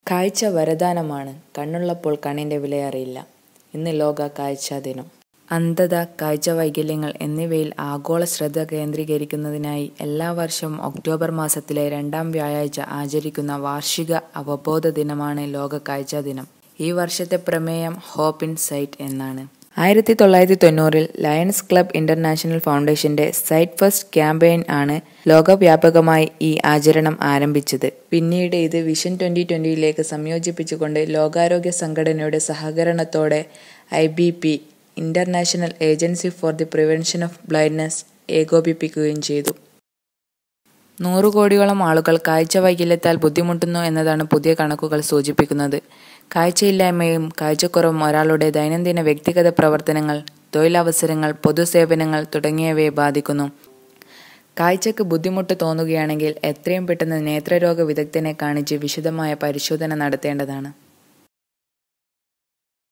കാഴ്ച വരദാനമാണ് കണ്ണുള്ളപ്പോൾ കണ്ണിന്റെ വിലയറിയില്ല ഇന്ന് ലോക കാഴ്ചാ ദിനം അന്ധത കാഴ്ചവൈകല്യങ്ങൾ എന്നിവയിൽ ആഗോള ശ്രദ്ധ കേന്ദ്രീകരിക്കുന്നതിനായി എല്ലാ വർഷവും ഒക്ടോബർ മാസത്തിലെ രണ്ടാം വ്യാഴാഴ്ച ആചരിക്കുന്ന വാർഷിക അവബോധ ദിനമാണ് ലോക കാഴ്ചാ ദിനം ഈ വർഷത്തെ പ്രമേയം ഹോപ്പ് ഇൻ സൈറ്റ് എന്നാണ് ആയിരത്തി തൊള്ളായിരത്തി തൊണ്ണൂറിൽ ലയൺസ് ക്ലബ് ഇന്റർനാഷണൽ ഫൗണ്ടേഷന്റെ സൈറ്റ് ഫസ്റ്റ് ക്യാമ്പയിൻ ആണ് ലോകവ്യാപകമായി ഈ ആചരണം ആരംഭിച്ചത് പിന്നീട് ഇത് വിഷൻ ട്വന്റി ട്വന്റിയിലേക്ക് സംയോജിപ്പിച്ചുകൊണ്ട് ലോകാരോഗ്യ സംഘടനയുടെ സഹകരണത്തോടെ I B P International agency for the prevention of blindness ഏകോപിപ്പിക്കുകയും ചെയ്തു നൂറു കോടിയോളം ആളുകൾ കാഴ്ച വൈകല്യത്താൽ ബുദ്ധിമുട്ടുന്നു എന്നതാണ് പുതിയ കണക്കുകൾ സൂചിപ്പിക്കുന്നത് കാഴ്ചയില്ലായ്മയും കാഴ്ചക്കുറവും ഒരാളുടെ ദൈനംദിന വ്യക്തിഗത പ്രവർത്തനങ്ങൾ തൊഴിലവസരങ്ങൾ പൊതുസേവനങ്ങൾ തുടങ്ങിയവയെ ബാധിക്കുന്നു കാഴ്ചക്ക് ബുദ്ധിമുട്ട് തോന്നുകയാണെങ്കിൽ എത്രയും പെട്ടെന്ന് നേത്രരോഗ വിദഗ്ധനെ കാണിച്ച് വിശദമായ പരിശോധന നടത്തേണ്ടതാണ്